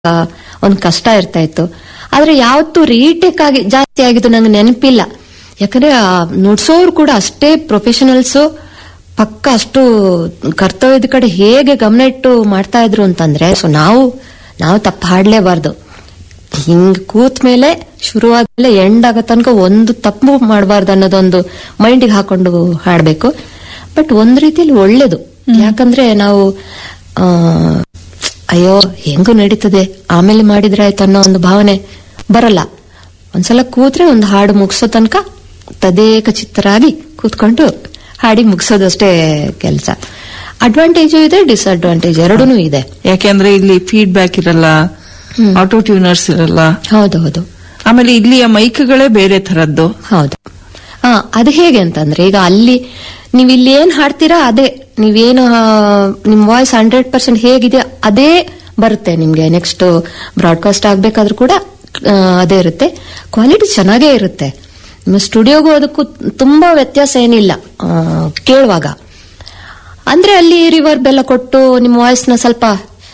ಒಂದು ಕಷ್ಟ ಇರ್ತಾ ಇತ್ತು ಆದ್ರೆ ಯಾವತ್ತೂ ರೀಟೇಕ್ ಆಗಿ ಜಾಸ್ತಿ ಆಗಿದ್ದು ನಂಗೆ ನೆನಪಿಲ್ಲ ಯಾಕಂದ್ರೆ ಆ ನುಡ್ಸೋರು ಕೂಡ ಅಷ್ಟೇ ಪ್ರೊಫೆಷನಲ್ಸ್ ಪಕ್ಕ ಅಷ್ಟು ಕರ್ತವ್ಯದ ಕಡೆ ಹೇಗೆ ಗಮನ ಇಟ್ಟು ಮಾಡ್ತಾ ಇದ್ರು ಅಂತಂದ್ರೆ ಸೊ ನಾವು ನಾವು ತಪ್ಪು ಹಾಡ್ಲೇಬಾರ್ದು ಹಿಂಗ್ ಕೂತ್ ಮೇಲೆ ಶುರುವಾದ್ಮೇಲೆ ಎಂಡ್ ಆಗೋ ತನಕ ಒಂದು ತಪ್ಪು ಮಾಡಬಾರ್ದು ಅನ್ನೋದೊಂದು ಮೈಂಡಿಗೆ ಹಾಕೊಂಡು ಹಾಡ್ಬೇಕು ಬಟ್ ಒಂದ್ ರೀತಿಯಲ್ಲಿ ಒಳ್ಳೇದು ಯಾಕಂದ್ರೆ ನಾವು ಆ, ಅಯ್ಯೋ ಹೆಂಗು ನಡೀತದೆ ಆಮೇಲೆ ಮಾಡಿದ್ರೆ ಆಯ್ತು ಅನ್ನೋ ಒಂದು ಭಾವನೆ ಬರಲ್ಲ ಒಂದ್ಸಲ ಕೂತ್ರೆ ಒಂದು ಹಾಡು ಮುಗಿಸೋ ತನಕ ತದೇಕ ಚಿತ್ತರಾಗಿ ಕೂತ್ಕೊಂಡು ಹಾಡಿ ಮುಗಿಸೋದಷ್ಟೇ ಕೆಲಸ ಅಡ್ವಾಂಟೇಜು ಇದೆ ಡಿಸ್ಅಡ್ವಾಂಟೇಜ್ ಎರಡೂ ಇದೆ ಯಾಕೆಂದ್ರೆ ಇಲ್ಲಿ ಫೀಡ್ಬ್ಯಾಕ್ ಇರಲ್ಲ ಆಟೋ ಟ್ಯೂನರ್ಸ್ ಇರಲ್ಲ ಹೌದೌದು ಆಮೇಲೆ ಇಲ್ಲಿಯ ಮೈಕ್ಗಳೇ ಬೇರೆ ತರದ್ದು ಹೌದು ಹಾ ಅದು ಹೇಗೆ ಅಂತಂದ್ರೆ ಈಗ ಅಲ್ಲಿ ನೀವು ಇಲ್ಲಿ ಏನ್ ಹಾಡ್ತೀರಾ ಅದೇ ನೀವೇನು ಆ, ನಿಮ್ ವಾಯ್ಸ್ ಹಂಡ್ರೆಡ್ ಪರ್ಸೆಂಟ್ ಹೇಗಿದೆ ಅದೇ ಬರುತ್ತೆ ನಿಮ್ಗೆ ನೆಕ್ಸ್ಟ್ ಬ್ರಾಡ್ಕಾಸ್ಟ್ ಆಗ್ಬೇಕಾದ್ರೂ ಕೂಡ ಆ, ಅದೇ ಇರುತ್ತೆ ಕ್ವಾಲಿಟಿ ಚೆನ್ನಾಗೇ ಇರುತ್ತೆ ನಿಮ್ಮ ಸ್ಟುಡಿಯೋಗೂ ಅದಕ್ಕೂ ತುಂಬಾ ವ್ಯತ್ಯಾಸ ಏನಿಲ್ಲ ಆ, ಕೇಳುವಾಗ ಅಂದ್ರೆ ಅಲ್ಲಿ ರಿವರ್ಬ್ ಎಲ್ಲ ಕೊಟ್ಟು ನಿಮ್ಮ ವಾಯ್ಸ್ ನ ಸ್ವಲ್ಪ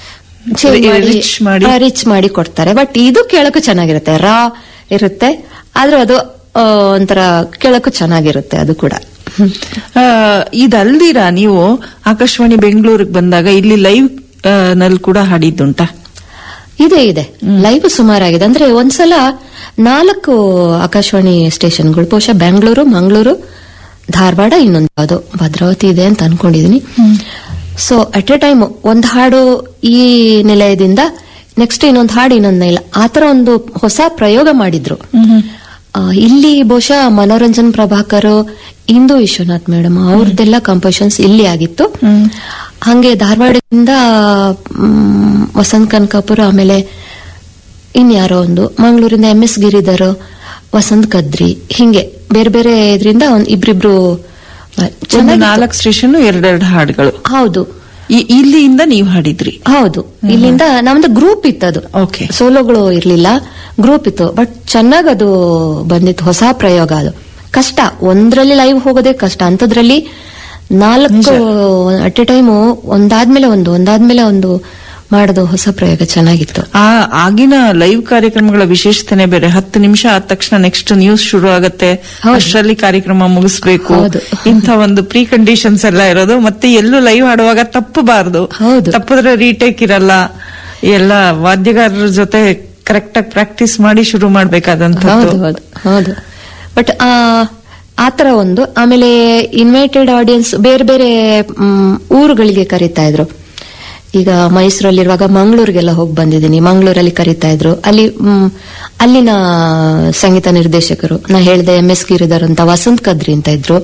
Rich ಮಾಡಿ. ರಿಚ್ ಮಾಡಿ ಕೊಡ್ತಾರೆ ಬಟ್ ಇದು ಕೇಳಕ್ಕೂ ಚೆನ್ನಾಗಿರುತ್ತೆ ರಾ ಇರುತ್ತೆ ಆದ್ರೂ ಅದು ಆ, ಒಂಥರ ಕೇಳಕ್ಕೂ ಚೆನ್ನಾಗಿರುತ್ತೆ ಅದು ಕೂಡ ಆ, ಇದಲ್ದಿರಾ ನೀವು ಆಕಾಶವಾಣಿ ಬೆಂಗಳೂರಿಗೆ ಬಂದಾಗ ಇಲ್ಲಿ ಲೈವ್ ನಲ್ಲಿ ಕೂಡ ಹಾಡಿದ್ದುಂಟಾ ಇದೆ ಇದೆ ಲೈವ್ ಸುಮಾರಾಗಿದೆ ಅಂದ್ರೆ ಒಂದ್ಸಲ ನಾಲ್ಕು ಆಕಾಶವಾಣಿ ಸ್ಟೇಷನ್ಗಳು ಬಹುಶಃ ಬೆಂಗಳೂರು ಮಂಗಳೂರು ಧಾರವಾಡ ಇನ್ನೊಂದು ಯಾವುದು ಭದ್ರಾವತಿ ಇದೆ ಅಂತ ಅನ್ಕೊಂಡಿದೀನಿ ಸೊ ಅಟ್ ಎ ಟೈಮ್ ಒಂದ್ ಹಾಡು ಈ ನಿಲಯದಿಂದ ನೆಕ್ಸ್ಟ್ ಇನ್ನೊಂದು ಹಾಡು ಇನ್ನೊಂದು ನಿಲ ಆತರ ಒಂದು ಹೊಸ ಪ್ರಯೋಗ ಮಾಡಿದ್ರು ಆ, ಇಲ್ಲಿ ಬಹುಶಃ ಮನೋರಂಜನ್ ಪ್ರಭಾಕರ್ ಇಂದು ವಿಶ್ವನಾಥ್ ಮೇಡಮ್ ಅವ್ರದ್ದೆಲ್ಲ ಕಂಪೋಸಿಷನ್ಸ್ ಇಲ್ಲಿ ಆಗಿತ್ತು ಹಂಗೆ ಧಾರವಾಡದಿಂದ ಮ್, ವಸಂತ್ ಕನಕಾಪುರ ಆಮೇಲೆ ಇನ್ಯಾರೋ ಒಂದು ಮಂಗಳೂರಿಂದ ಎಂ ಎಸ್ ಗಿರಿಧರ್ ವಸಂತ್ ಕದ್ರಿ ಹಿಂಗೆ ಬೇರೆ ಬೇರೆ ಇದರಿಂದ ಒಂದ್ ಇಬ್ರಿಬ್ರು ಆ, ಒಂದು ಚೆನ್ನಾಗಿತ್ತು. ನಾಲ್ಕು ಸ್ಟೇಷನ್ ಎರಡೆರಡು ಹಾಡುಗಳು ಹೌದು ಈ- ಇಲ್ಲಿಂದ ನೀವು ಹಾಡಿದ್ರಿ ಹೌದು ಇಲ್ಲಿಂದ ನಮ್ದು ಗ್ರೂಪ್ ಇತ್ತದು ಓಕೆ ಸೋಲೋಗಳು ಇರ್ಲಿಲ್ಲ ಗ್ರೂಪ್ ಇತ್ತು ಬಟ್ ಚೆನ್ನಾಗ್ ಅದು ಬಂದಿತ್ತು ಹೊಸ ಪ್ರಯೋಗ ಅದು ಕಷ್ಟ ಒಂದ್ರಲ್ಲಿ ಲೈವ್ ಹೋಗೋದೇ ಕಷ್ಟ ಅಂತದ್ರಲ್ಲಿ ನಾಲ್ಕು ಅಟ್ ಎ ಟೈಮು ಒಂದಾದ್ಮೇಲೆ ಒಂದು ಒಂದಾದ್ಮೇಲೆ ಒಂದು ಮಾಡೋದು ಹೊಸ ಪ್ರಯೋಗ ಚೆನ್ನಾಗಿತ್ತು ಆ ಆಗಿನ ಲೈವ್ ಕಾರ್ಯಕ್ರಮಗಳ ವಿಶೇಷತೆನೆ ಬೇರೆ ಹತ್ತು ನಿಮಿಷ ಆದ ತಕ್ಷಣ ನೆಕ್ಸ್ಟ್ ನ್ಯೂಸ್ ಶುರು ಆಗತ್ತೆ ಹೌದು. ಅಷ್ಟರಲ್ಲಿ ಕಾರ್ಯಕ್ರಮ ಮುಗಿಸ್ಬೇಕು ಹೌದು. ಇಂಥ ಒಂದು ಪ್ರೀ ಕಂಡೀಷನ್ಸ್ ಎಲ್ಲ ಇರೋದು ಮತ್ತೆ ಎಲ್ಲೂ ಲೈವ್ ಆಡುವಾಗ ತಪ್ಪಬಾರದು ಹೌದು. ತಪ್ಪಿದ್ರೆ ರೀಟೇಕ್ ಇರಲ್ಲ ಎಲ್ಲ ವಾದ್ಯಗಾರರ ಜೊತೆ ಕರೆಕ್ಟ್ ಆಗಿ ಪ್ರಾಕ್ಟೀಸ್ ಮಾಡಿ ಶುರು ಹೌದು ಮಾಡ್ಬೇಕಾದಂತದ್ದು ಹೌದು ಹೌದು ಬಟ್ ಆತರ ಒಂದು ಆಮೇಲೆ ಇನ್ವೈಟೆಡ್ ಆಡಿಯನ್ಸ್ ಬೇರೆ ಬೇರೆ ಮ್, ಊರುಗಳಿಗೆ ಕರೀತಾ ಇದ್ರು ಈಗ ಮೈಸೂರಲ್ಲಿರುವಾಗ ಮಂಗಳೂರಿಗೆಲ್ಲ ಹೋಗಿ ಬಂದಿದ್ದೀನಿ ಮಂಗಳೂರಲ್ಲಿ ಕರೀತಾ ಇದ್ರು ಅಲ್ಲಿ ಮ್, ಅಲ್ಲಿನ ಸಂಗೀತ ನಿರ್ದೇಶಕರು ನಾ ಹೇಳ್ದೆ ಎಂ ಎಸ್ ಗಿರಿಧರ್ ಅಂತ ವಸಂತ್ ಕದ್ರಿ ಅಂತ ಇದ್ರು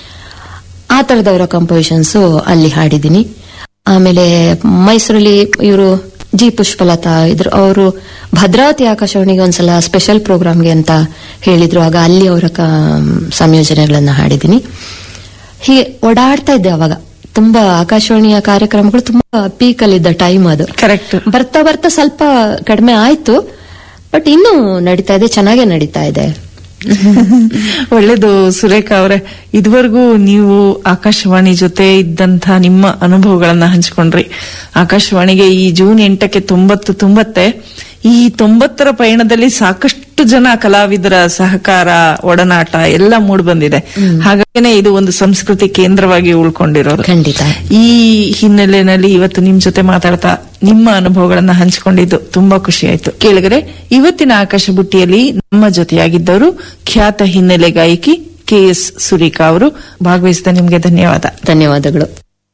ಆ ತರದವರ ಕಂಪೋಸಿಷನ್ಸ್ ಅಲ್ಲಿ ಹಾಡಿದ್ದೀನಿ ಆಮೇಲೆ ಮೈಸೂರಲ್ಲಿ ಇವರು ಜಿ ಪುಷ್ಪಲತಾ ಇದ್ರು ಅವರು ಭದ್ರಾವತಿ ಆಕಾಶವಾಣಿಗೆ ಒಂದ್ಸಲ ಸ್ಪೆಷಲ್ ಪ್ರೋಗ್ರಾಮ್ಗೆ ಅಂತ ಹೇಳಿದ್ರು ಆಗ ಅಲ್ಲಿ ಅವರ ಕ- ಸಂಯೋಜನೆಗಳನ್ನ ಹಾಡಿದ್ದೀನಿ ಹೀಗೆ ಓಡಾಡ್ತಾ ಇದ್ದೆ ಅವಾಗ ತುಂಬಾ ಆಕಾಶವಾಣಿಯ ಕಾರ್ಯಕ್ರಮಗಳು ತುಂಬಾ ಪೀಕ್ ಅಲ್ಲಿದ್ದ ಟೈಮ್ ಅದು ಕರೆಕ್ಟ್ ಬರ್ತಾ ಬರ್ತಾ ಸ್ವಲ್ಪ ಕಡಿಮೆ ಆಯ್ತು ಬಟ್ ಇನ್ನೂ ನಡೀತಾ ಇದೆ ಚೆನ್ನಾಗೇ ನಡೀತಾ ಇದೆ ಒಳ್ಳೇದು ಸುರೇಖ ಅವರೇ ಇದುವರೆಗೂ ನೀವು ಆಕಾಶವಾಣಿ ಜೊತೆ ಇದ್ದಂತ ನಿಮ್ಮ ಅನುಭವಗಳನ್ನ ಹಂಚ್ಕೊಂಡ್ರಿ ಆಕಾಶವಾಣಿಗೆ ಈ ಜೂನ್ ಎಂಟಕ್ಕೆ ತೊಂಬತ್ತು ತುಂಬತ್ತೆ ಈ ತೊಂಬತ್ತರ ಪಯಣದಲ್ಲಿ ಸಾಕಷ್ಟು ಜನ ಕಲಾವಿದರ ಸಹಕಾರ ಒಡನಾಟ ಎಲ್ಲ ಮೂಡ್ ಬಂದಿದೆ ಹಾಗಾಗಿನೇ ಇದು ಒಂದು ಸಂಸ್ಕೃತಿ ಕೇಂದ್ರವಾಗಿ ಉಳ್ಕೊಂಡಿರೋದು ಖಂಡಿತ ಈ ಹಿನ್ನೆಲೆಯಲ್ಲಿ ಇವತ್ತು ನಿಮ್ ಜೊತೆ ಮಾತಾಡ್ತಾ ನಿಮ್ಮ ಅನುಭವಗಳನ್ನ ಹಂಚಿಕೊಂಡಿದ್ದು ತುಂಬಾ ಖುಷಿ ಆಯ್ತು ಕೇಳಿದರೆ ಇವತ್ತಿನ ಆಕಾಶ ಬುಟ್ಟಿಯಲ್ಲಿ ನಮ್ಮ ಜೊತೆಯಾಗಿದ್ದವರು ಖ್ಯಾತ ಹಿನ್ನೆಲೆ ಗಾಯಕಿ ಕೆ ಎಸ್ ಸುರೇಖಾ ಅವರು ಭಾಗವಹಿಸಿದ ನಿಮ್ಗೆ ಧನ್ಯವಾದ ಧನ್ಯವಾದಗಳು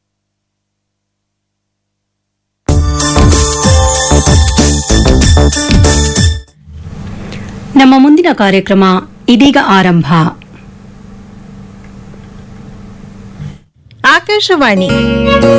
ನಮ್ಮ ಮುಂದಿನ ಕಾರ್ಯಕ್ರಮ ಇದೀಗ ಆರಂಭ ಆಕಾಶವಾಣಿ